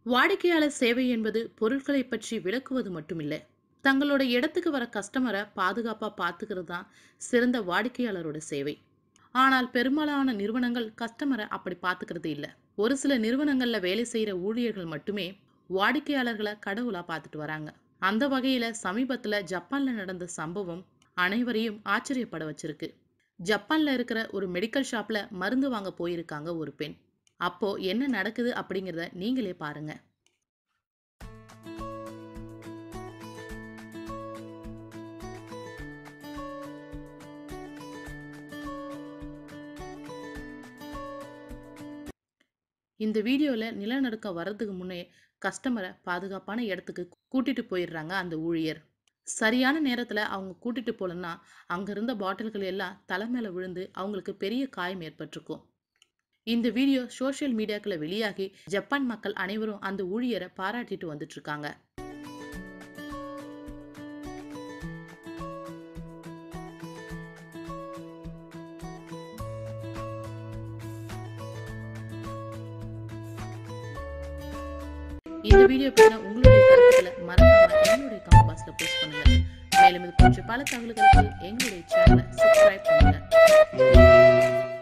வாடிக்கையாளர் சேவை என்பது பொருட்களை பற்றி விளக்குவது மட்டுமில்லை தங்களோட இடத்துக்கு வர கஸ்டமரை பாதுகாப்பா பார்த்துக்கிறது தான் சிறந்த வாடிக்கையாளரோட சேவை ஆனால் பெரும்பாலான நிறுவனங்கள் கஸ்டமரை அப்படி பார்த்துக்கிறது இல்லை ஒரு சில நிறுவனங்கள்ல வேலை செய்யற ஊழியர்கள் மட்டுமே வாடிக்கையாளர்களை கடவுளா பார்த்துட்டு வராங்க அந்த வகையில சமீபத்துல ஜப்பான்ல நடந்த சம்பவம் அனைவரையும் ஆச்சரியப்பட வச்சிருக்கு ஜப்பான்ல இருக்கிற ஒரு மெடிக்கல் ஷாப்ல மருந்து வாங்க போயிருக்காங்க ஒரு பெண் அப்போ என்ன நடக்குது அப்படிங்கிறத நீங்களே பாருங்க இந்த வீடியோல நிலநடுக்கம் வர்றதுக்கு முன்னே கஸ்டமரை பாதுகாப்பான இடத்துக்கு கூட்டிட்டு போயிடுறாங்க அந்த ஊழியர் சரியான நேரத்துல அவங்க கூட்டிட்டு போலன்னா அங்க இருந்த பாட்டில்கள் எல்லாம் தலை மேல விழுந்து அவங்களுக்கு பெரிய காயம் ஏற்பட்டிருக்கும் இந்த வீடியோ சோஷியல் மீடியாக்களை வெளியாகி ஜப்பான் மக்கள் அனைவரும் அந்த ஊழியரை பாராட்டிட்டு வந்துட்டு இருக்காங்க இந்த வீடியோ பற்றின உங்களுடைய கருத்துக்களை மறக்காம எங்களுடைய கமெண்ட் பாக்ஸ்ல போஸ்ட் பண்ணுங்க மேலும் இது போன்ற பல தகவல்களுக்கு எங்களுடைய சேனலை சப்ஸ்கிரைப் பண்ணுங்க